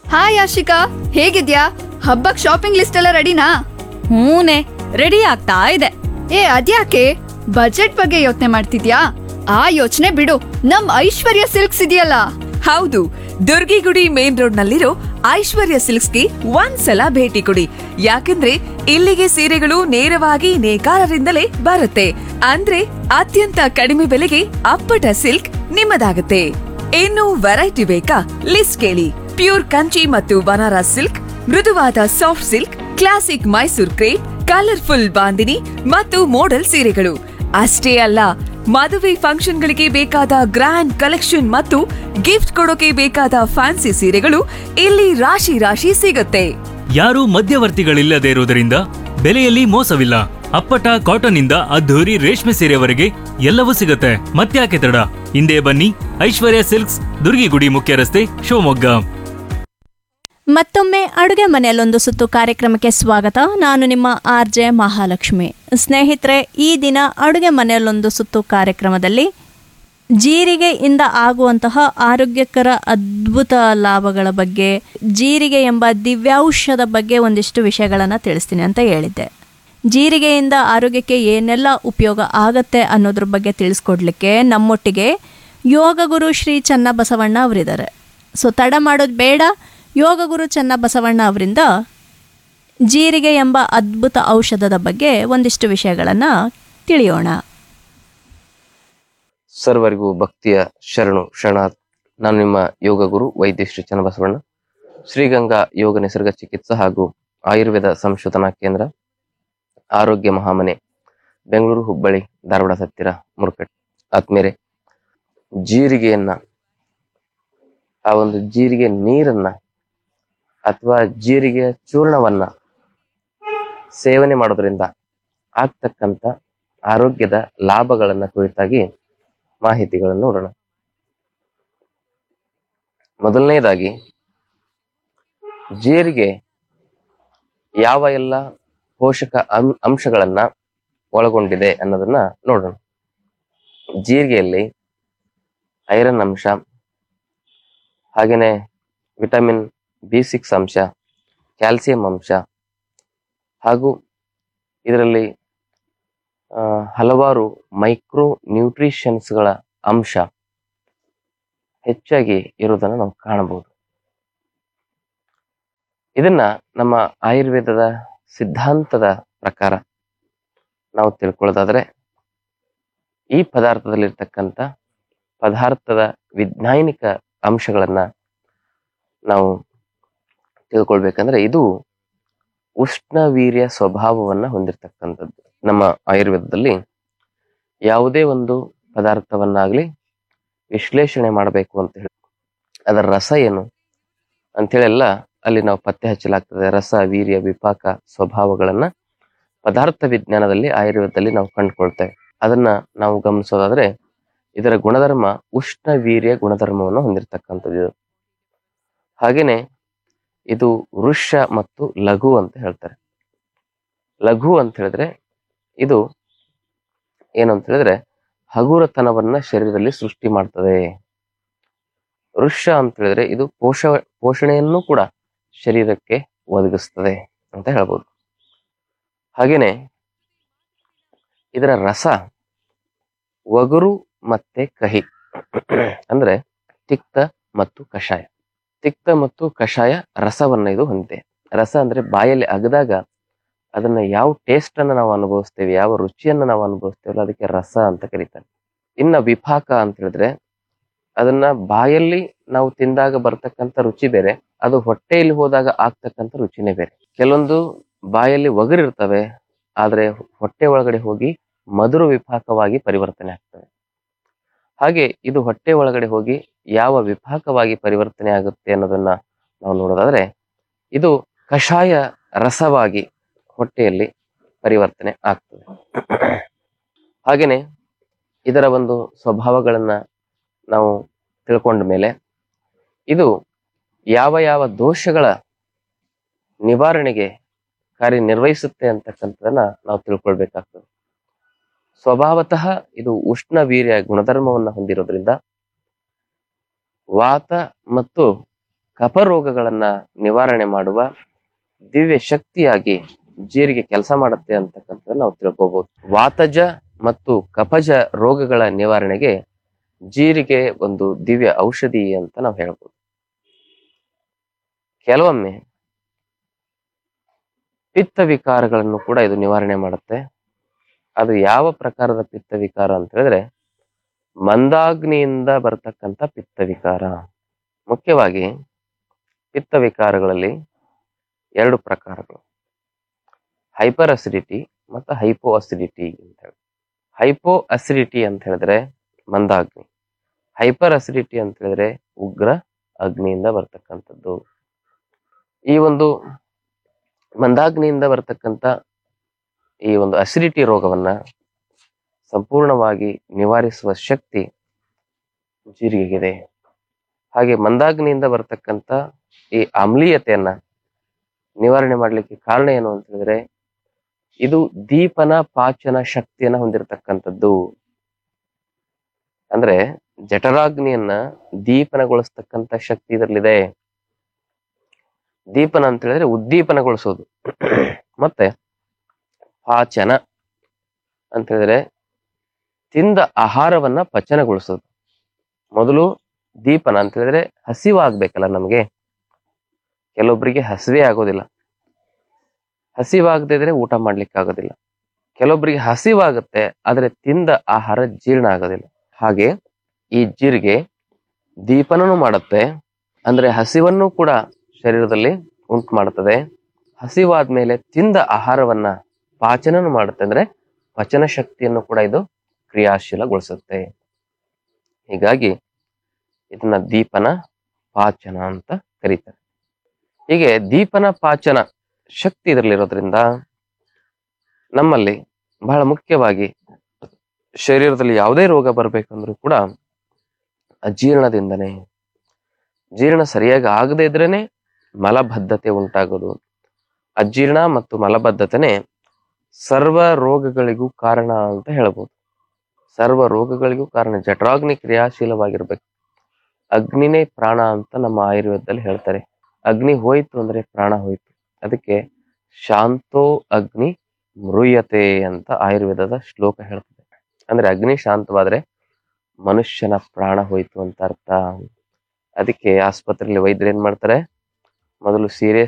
Hi Ashika ಹೇಗಿದ್ಯಾ ಹಬ್ಬಕ್ shopping list ಎಲ್ಲ ರೆಡಿನಾ ಹೂನೆ ರೆಡಿ ಆಗ್ತಾ ಇದೆ ಏ ಅದ್ಯಾಕೆ ಬಜೆಟ್ ಬಗ್ಗೆ ಯೋಚನೆ ಮಾಡ್ತಿದ್ಯಾ ಆ ಯೋಚನೆ ಬಿಡು ನಮ್ ಐಶ್ವರ್ಯ ಸಿಲ್ಕ್ಸ್ ಇದೆಯಲ್ಲ ಹೌದು ದುರ್ಗಿಗುಡಿ ಮೇನ್ ರೋಡ್ ನಲ್ಲಿರೋ ಐಶ್ವರ್ಯ ಸಿಲ್ಕ್ಸ್ಗೆ ಒಂದ್ಸಲ ಭೇಟಿ ಕೊಡಿ ಯಾಕಂದ್ರೆ ಇಲ್ಲಿಗೆ ಸೀರೆಗಳು ನೇರವಾಗಿ ನೇಕಾರರಿಂದಲೇ ಬರುತ್ತೆ ಅಂದ್ರೆ ಅತ್ಯಂತ ಕಡಿಮೆ ಬೆಲೆಗೆ ಅಪ್ಪಟ ಸಿಲ್ಕ್ ನಿಮ್ಮದಾಗುತ್ತೆ ಇನ್ನು ವೆರೈಟಿ ಬೇಕಾ ಲಿಸ್ಟ್ ಕೇಳಿ ಪ್ಯೂರ್ ಕಂಚಿ ಮತ್ತು ಬನಾರಸ್ ಸಿಲ್ಕ್ ಮೃದುವಾದ soft silk classic Mysore crepe colourful bandhani ಮತ್ತು ಮೋಡಲ್ ಸೀರೆಗಳು ಅಷ್ಟೇ ಅಲ್ಲ ಮದುವೆ ಫಂಕ್ಷನ್ಗಳಿಗೆ ಬೇಕಾದ ಗ್ರ್ಯಾಂಡ್ ಕಲೆಕ್ಷನ್ ಮತ್ತು ಗಿಫ್ಟ್ ಕೊಡೋಕೆ ಬೇಕಾದ ಫ್ಯಾನ್ಸಿ ಸೀರೆಗಳು ಇಲ್ಲಿ ರಾಶಿ ರಾಶಿ ಸಿಗುತ್ತೆ ಯಾರೂ ಮಧ್ಯವರ್ತಿಗಳಿಲ್ಲದೆ ಇರುವುದರಿಂದ ಬೆಲೆಯಲ್ಲಿ ಮೋಸವಿಲ್ಲ ಅಪ್ಪಟ ಕಾಟನ್ ಇಂದ ಅದ್ಧೂರಿ ರೇಷ್ಮೆ ಸೀರೆವರೆಗೆ ಎಲ್ಲವೂ ಸಿಗುತ್ತೆ ಮತ್ತ್ಯಾಕೆ ತಡ ಹಿಂದೆ ಬನ್ನಿ ಐಶ್ವರ್ಯ ಸಿಲ್ಕ್ಸ್ ದುರ್ಗಿಗುಡಿ ಮುಖ್ಯ ರಸ್ತೆ ಶಿವಮೊಗ್ಗ ಮತ್ತೊಮ್ಮೆ ಅಡುಗೆ ಮನೆಯಲ್ಲೊಂದು ಸುತ್ತು ಕಾರ್ಯಕ್ರಮಕ್ಕೆ ಸ್ವಾಗತ ನಾನು ನಿಮ್ಮ ಆರ್ ಜೆ ಮಹಾಲಕ್ಷ್ಮಿ ಸ್ನೇಹಿತರೆ ಈ ದಿನ ಅಡುಗೆ ಮನೆಯಲ್ಲೊಂದು ಸುತ್ತು ಕಾರ್ಯಕ್ರಮದಲ್ಲಿ ಜೀರಿಗೆಯಿಂದ ಆಗುವಂತಹ ಆರೋಗ್ಯಕರ ಅದ್ಭುತ ಲಾಭಗಳ ಬಗ್ಗೆ ಜೀರಿಗೆ ಎಂಬ ದಿವ್ಯೌಷಧ ಬಗ್ಗೆ ಒಂದಿಷ್ಟು ವಿಷಯಗಳನ್ನು ತಿಳಿಸ್ತೀನಿ ಅಂತ ಹೇಳಿದ್ದೆ ಜೀರಿಗೆಯಿಂದ ಆರೋಗ್ಯಕ್ಕೆ ಏನೆಲ್ಲ ಉಪಯೋಗ ಆಗತ್ತೆ ಅನ್ನೋದ್ರ ಬಗ್ಗೆ ತಿಳಿಸ್ಕೊಡ್ಲಿಕ್ಕೆ ನಮ್ಮೊಟ್ಟಿಗೆ ಯೋಗ ಗುರು ಶ್ರೀ ಚನ್ನಬಸವಣ್ಣ ಅವರಿದ್ದಾರೆ ಸೊ ತಡ ಮಾಡೋದು ಬೇಡ ಯೋಗ ಗುರು ಚನ್ನಬಸವಣ್ಣ ಅವರಿಂದ ಜೀರಿಗೆ ಎಂಬ ಅದ್ಭುತ ಔಷಧದ ಬಗ್ಗೆ ಒಂದಿಷ್ಟು ವಿಷಯಗಳನ್ನು ತಿಳಿಯೋಣ ಸರ್ವರಿಗೂ ಭಕ್ತಿಯ ಶರಣು ಶರಣಾರ್ಥ್ ನಾನು ನಿಮ್ಮ ಯೋಗ ಗುರು ವೈದ್ಯ ಶ್ರೀ ಚನ್ನಬಸವಣ್ಣ ಶ್ರೀಗಂಗಾ ಯೋಗ ನಿಸರ್ಗ ಚಿಕಿತ್ಸಾ ಹಾಗೂ ಆಯುರ್ವೇದ ಸಂಶೋಧನಾ ಕೇಂದ್ರ ಆರೋಗ್ಯ ಮಹಾಮನೆ ಬೆಂಗಳೂರು ಹುಬ್ಬಳ್ಳಿ ಧಾರವಾಡ ಹತ್ತಿರ ಮುರುಕಟ್ ಆತ್ಮೇರೆ ಜೀರಿಗೆಯನ್ನ ಆ ಒಂದು ಜೀರಿಗೆ ನೀರನ್ನ ಅಥವಾ ಜೀರಿಗೆ ಚೂರ್ಣವನ್ನ ಸೇವನೆ ಮಾಡೋದ್ರಿಂದ ಆಗ್ತಕ್ಕಂಥ ಆರೋಗ್ಯದ ಲಾಭಗಳನ್ನ ಕುರಿತಾಗಿ ಮಾಹಿತಿಗಳನ್ನು ನೋಡೋಣ ಮೊದಲನೇದಾಗಿ ಜೀರಿಗೆ ಯಾವ ಎಲ್ಲ ಪೋಷಕ ಅಂ- ಅಂಶಗಳನ್ನ ಒಳಗೊಂಡಿದೆ ಅನ್ನೋದನ್ನ ನೋಡೋಣ ಜೀರಿಗೆಯಲ್ಲಿ ಐರನ್ ಅಂಶ ಹಾಗೇನೆ ವಿಟಮಿನ್ ಬಿ ಸಿಕ್ಸ್ ಅಂಶ ಕ್ಯಾಲ್ಸಿಯಂ ಅಂಶ ಹಾಗೂ ಇದರಲ್ಲಿ ಆ, ಹಲವಾರು ಮೈಕ್ರೋ ನ್ಯೂಟ್ರಿಷನ್ಸ್ಗಳ ಅಂಶ ಹೆಚ್ಚಾಗಿ ಇರುವುದನ್ನು ನಾವು ಕಾಣಬಹುದು ಇದನ್ನ ನಮ್ಮ ಆಯುರ್ವೇದದ ಸಿದ್ಧಾಂತದ ಪ್ರಕಾರ ನಾವು ತಿಳ್ಕೊಳ್ಳೋದಾದ್ರೆ ಈ ಪದಾರ್ಥದಲ್ಲಿರ್ತಕ್ಕಂಥ ಪದಾರ್ಥದ ವಿಜ್ಞಾನಿಕ ಅಂಶಗಳನ್ನ ನಾವು ತಿಳ್ಕೊಳ್ಬೇಕಂದ್ರೆ ಇದು ಉಷ್ಣವೀರ್ಯ ಸ್ವಭಾವವನ್ನ ಹೊಂದಿರತಕ್ಕಂಥದ್ದು ನಮ್ಮ ಆಯುರ್ವೇದದಲ್ಲಿ ಯಾವುದೇ ಒಂದು ಪದಾರ್ಥವನ್ನಾಗ್ಲಿ ವಿಶ್ಲೇಷಣೆ ಮಾಡಬೇಕು ಅಂತ ಹೇಳಿ ಅದರ ರಸ ಏನು ಅಂತೇಳಿ ಎಲ್ಲ ಅಲ್ಲಿ ನಾವು ಪತ್ತೆ ಹಚ್ಚಲಾಗ್ತದೆ ರಸ ವೀರ್ಯ ವಿಪಾಕ ಸ್ವಭಾವಗಳನ್ನ ಪದಾರ್ಥ ವಿಜ್ಞಾನದಲ್ಲಿ ಆಯುರ್ವೇದದಲ್ಲಿ ನಾವು ಕಂಡುಕೊಳ್ತೇವೆ ಅದನ್ನ ನಾವು ಗಮನಿಸೋದಾದ್ರೆ ಇದರ ಗುಣಧರ್ಮ ಉಷ್ಣ ವೀರ್ಯ ಗುಣಧರ್ಮವನ್ನು ಹೊಂದಿರತಕ್ಕಂಥದ್ದು ಇದು. ಹಾಗೇನೆ ಇದು ವೃಷ ಮತ್ತು ಲಘು ಅಂತ ಹೇಳ್ತಾರೆ ಲಘು ಅಂತ ಹೇಳಿದ್ರೆ ಇದು ಏನು ಅಂತ ಹೇಳಿದ್ರೆ ಹಗುರತನವನ್ನ ಶರೀರದಲ್ಲಿ ಸೃಷ್ಟಿ ಮಾಡ್ತದೆ ವೃಷ ಅಂತ ಹೇಳಿದ್ರೆ ಇದು ಪೋಷ ಪೋಷಣೆಯನ್ನು ಕೂಡ ಶರೀರಕ್ಕೆ ಒದಗಿಸ್ತದೆ ಅಂತ ಹೇಳ್ಬೋದು ಹಾಗೇನೆ ಇದರ ರಸ ಒಗರು ಮತ್ತೆ ಕಹಿ ಅಂದ್ರೆ ತಿಕ್ತ ಮತ್ತು ಕಷಾಯ ತಿಕ್ತ ಮತ್ತು ಕಷಾಯ ರಸವನ್ನ ಇದು ಹೊಂದಿದೆ ರಸ ಅಂದ್ರೆ ಬಾಯಲ್ಲಿ ಅಗದಾಗ ಅದನ್ನ ಯಾವ ಟೇಸ್ಟ್ ಅನ್ನ ನಾವು ಅನುಭವಿಸ್ತೇವೆ ಯಾವ ರುಚಿಯನ್ನ ನಾವು ಅನುಭವಿಸ್ತೇವಲ್ಲ ಅದಕ್ಕೆ ರಸ ಅಂತ ಕರೀತಾರೆ ಇನ್ನ ವಿಪಾಕ ಅಂತ ಹೇಳಿದ್ರೆ ಅದನ್ನ ಬಾಯಲ್ಲಿ ನಾವು ತಿಂದಾಗ ಬರ್ತಕ್ಕಂಥ ರುಚಿ ಬೇರೆ ಅದು ಹೊಟ್ಟೆಯಲ್ಲಿ ಹೋದಾಗ ಆಗ್ತಕ್ಕಂಥ ರುಚಿನೇ ಬೇರೆ ಕೆಲವೊಂದು ಬಾಯಲ್ಲಿ ಒಗರಿರ್ತವೆ ಆದ್ರೆ ಹೊಟ್ಟೆ ಒಳಗಡೆ ಹೋಗಿ ಮಧುರ ವಿಪಾಕವಾಗಿ ಪರಿವರ್ತನೆ ಆಗ್ತವೆ ಹಾಗೆ ಇದು ಹೊಟ್ಟೆ ಒಳಗಡೆ ಹೋಗಿ ಯಾವ ವಿಪಾಕವಾಗಿ ಪರಿವರ್ತನೆ ಆಗುತ್ತೆ ಅನ್ನೋದನ್ನ ನಾವು ನೋಡೋದಾದ್ರೆ ಇದು ಕಷಾಯ ರಸವಾಗಿ ಹೊಟ್ಟೆಯಲ್ಲಿ ಪರಿವರ್ತನೆ ಆಗ್ತದೆ ಹಾಗೇನೆ ಇದರ ಒಂದು ಸ್ವಭಾವಗಳನ್ನ ನಾವು ತಿಳ್ಕೊಂಡ ಮೇಲೆ ಇದು ಯಾವ ಯಾವ ದೋಷಗಳ ನಿವಾರಣೆಗೆ ಕಾರ್ಯನಿರ್ವಹಿಸುತ್ತೆ ಅಂತಕ್ಕಂಥದನ್ನ ನಾವು ತಿಳ್ಕೊಳ್ಬೇಕಾಗ್ತದೆ ಸ್ವಭಾವತಃ ಇದು ಉಷ್ಣ ವೀರ್ಯ ಗುಣಧರ್ಮವನ್ನ ಹೊಂದಿರೋದ್ರಿಂದ ವಾತ ಮತ್ತು ಕಫ ರೋಗಗಳನ್ನ ನಿವಾರಣೆ ಮಾಡುವ ದಿವ್ಯ ಶಕ್ತಿಯಾಗಿ ಜೀರಿಗೆ ಕೆಲಸ ಮಾಡುತ್ತೆ ಅಂತಕ್ಕಂಥದ್ದು ನಾವು ತಿಳ್ಕೊಬಹುದು ವಾತಜ ಮತ್ತು ಕಫಜ ರೋಗಗಳ ನಿವಾರಣೆಗೆ ಜೀರಿಗೆ ಒಂದು ದಿವ್ಯ ಔಷಧಿ ಅಂತ ನಾವು ಹೇಳ್ಬೋದು ಕೆಲವೊಮ್ಮೆ ಪಿತ್ತ ವಿಕಾರಗಳನ್ನು ಕೂಡ ಇದು ನಿವಾರಣೆ ಮಾಡುತ್ತೆ ಅದು ಯಾವ ಪ್ರಕಾರದ ಪಿತ್ತ ವಿಕಾರ ಅಂತ ಹೇಳಿದ್ರೆ ಮಂದಾಗ್ನಿಯಿಂದ ಬರತಕ್ಕಂಥ ಪಿತ್ತ ವಿಕಾರ ಮುಖ್ಯವಾಗಿ ಪಿತ್ತ ವಿಕಾರಗಳಲ್ಲಿ ಎರಡು ಪ್ರಕಾರಗಳು ಹೈಪರ್ ಅಸಿಡಿಟಿ ಮತ್ತು ಹೈಪೋ ಅಸಿಡಿಟಿ ಅಂತ ಹೇಳಿ ಹೈಪೋ ಅಸಿಡಿಟಿ ಅಂತ ಹೇಳಿದ್ರೆ ಮಂದಾಗ್ನಿ ಹೈಪರ್ ಅಸಿಡಿಟಿ ಅಂತ ಹೇಳಿದ್ರೆ ಉಗ್ರ ಅಗ್ನಿಯಿಂದ ಬರ್ತಕ್ಕಂಥದ್ದು ಈ ಒಂದು ಮಂದಾಗ್ನಿಯಿಂದ ಬರ್ತಕ್ಕಂಥ ಈ ಒಂದು ಅಸಿಡಿಟಿ ರೋಗವನ್ನ ಸಂಪೂರ್ಣವಾಗಿ ನಿವಾರಿಸುವ ಶಕ್ತಿ ಜೀರಿಗೆಗಿದೆ ಹಾಗೆ ಮಂದಾಗ್ನಿಯಿಂದ ಬರ್ತಕ್ಕಂಥ ಈ ಆಮ್ಲೀಯತೆಯನ್ನ ನಿವಾರಣೆ ಮಾಡಲಿಕ್ಕೆ ಕಾರಣ ಏನು ಅಂತ ಹೇಳಿದ್ರೆ ಇದು ದೀಪನ ಪಾಚನ ಶಕ್ತಿಯನ್ನ ಹೊಂದಿರತಕ್ಕಂಥದ್ದು ಅಂದ್ರೆ ಜಠರಾಗ್ನಿಯನ್ನ ದೀಪನಗೊಳಿಸ್ತಕ್ಕಂಥ ಶಕ್ತಿ ಇದರಲ್ಲಿದೆ ದೀಪನ ಅಂತ ಹೇಳಿದ್ರೆ ಉದ್ದೀಪನಗೊಳಿಸೋದು ಮತ್ತೆ ಪಾಚನ ಅಂತ ಹೇಳಿದ್ರೆ ತಿಂದ ಆಹಾರವನ್ನ ಪಚನಗೊಳಿಸೋದು ಮೊದಲು ದೀಪನ ಅಂತ ಹೇಳಿದ್ರೆ ಹಸಿವಾಗ್ಬೇಕಲ್ಲ ನಮಗೆ ಕೆಲವೊಬ್ಬರಿಗೆ ಹಸಿವೆ ಆಗೋದಿಲ್ಲ ಹಸಿವಾಗದೇ ಇದ್ರೆ ಊಟ ಮಾಡ್ಲಿಕ್ಕೆ ಆಗೋದಿಲ್ಲ ಕೆಲವೊಬ್ಬರಿಗೆ ಹಸಿವಾಗುತ್ತೆ ಆದ್ರೆ ತಿಂದ ಆಹಾರ ಜೀರ್ಣ ಆಗೋದಿಲ್ಲ ಹಾಗೆ ಈ ಜೀರಿಗೆ ದೀಪನೂ ಮಾಡುತ್ತೆ ಅಂದ್ರೆ ಹಸಿವನ್ನು ಕೂಡ ಶರೀರದಲ್ಲಿ ಉಂಟು ಮಾಡುತ್ತದೆ ಹಸಿವಾದ್ಮೇಲೆ ತಿಂದ ಆಹಾರವನ್ನ ಪಾಚನನು ಮಾಡುತ್ತೆ ಅಂದ್ರೆ ಪಚನ ಶಕ್ತಿಯನ್ನು ಕೂಡ ಇದು ಕ್ರಿಯಾಶೀಲಗೊಳಿಸುತ್ತೆ ಹೀಗಾಗಿ ಇದನ್ನ ದೀಪನ ಪಾಚನ ಅಂತ ಕರೀತಾರೆ ಹೀಗೆ ದೀಪನ ಪಾಚನ ಶಕ್ತಿ ಇದರಲ್ಲಿರೋದ್ರಿಂದ ನಮ್ಮಲ್ಲಿ ಬಹಳ ಮುಖ್ಯವಾಗಿ ಶರೀರದಲ್ಲಿ ಯಾವುದೇ ರೋಗ ಬರಬೇಕಂದ್ರೂ ಕೂಡ ಅಜೀರ್ಣದಿಂದನೇ ಜೀರ್ಣ ಸರಿಯಾಗಿ ಆಗದೇ ಇದ್ರೇನೆ ಮಲಬದ್ಧತೆ ಉಂಟಾಗೋದು ಅಜೀರ್ಣ ಮತ್ತು ಮಲಬದ್ಧತೆನೆ ಸರ್ವ ರೋಗಗಳಿಗೂ ಕಾರಣ ಅಂತ ಹೇಳ್ಬೋದು ಸರ್ವ ರೋಗಗಳಿಗೂ ಕಾರಣ ಜಠರಾಗ್ನಿ ಕ್ರಿಯಾಶೀಲವಾಗಿರ್ಬೇಕು ಅಗ್ನಿನೇ ಪ್ರಾಣ ಅಂತ ನಮ್ಮ ಆಯುರ್ವೇದದಲ್ಲಿ ಹೇಳ್ತಾರೆ ಅಗ್ನಿ ಹೋಯ್ತು ಅಂದ್ರೆ ಪ್ರಾಣ ಹೋಯ್ತು ಅದಕ್ಕೆ ಶಾಂತೋ ಅಗ್ನಿ ಮೃಯತೆ ಅಂತ ಆಯುರ್ವೇದದ ಶ್ಲೋಕ ಹೇಳ್ತದೆ ಅಂದ್ರೆ ಅಗ್ನಿ ಶಾಂತವಾದ್ರೆ ಮನುಷ್ಯನ ಪ್ರಾಣ ಹೋಯ್ತು ಅಂತ ಅರ್ಥ ಅದಕ್ಕೆ ಆಸ್ಪತ್ರೆಯಲ್ಲಿ ವೈದ್ಯರು ಏನ್ ಮಾಡ್ತಾರೆ ಮೊದಲು ಸೀರಿಯಸ್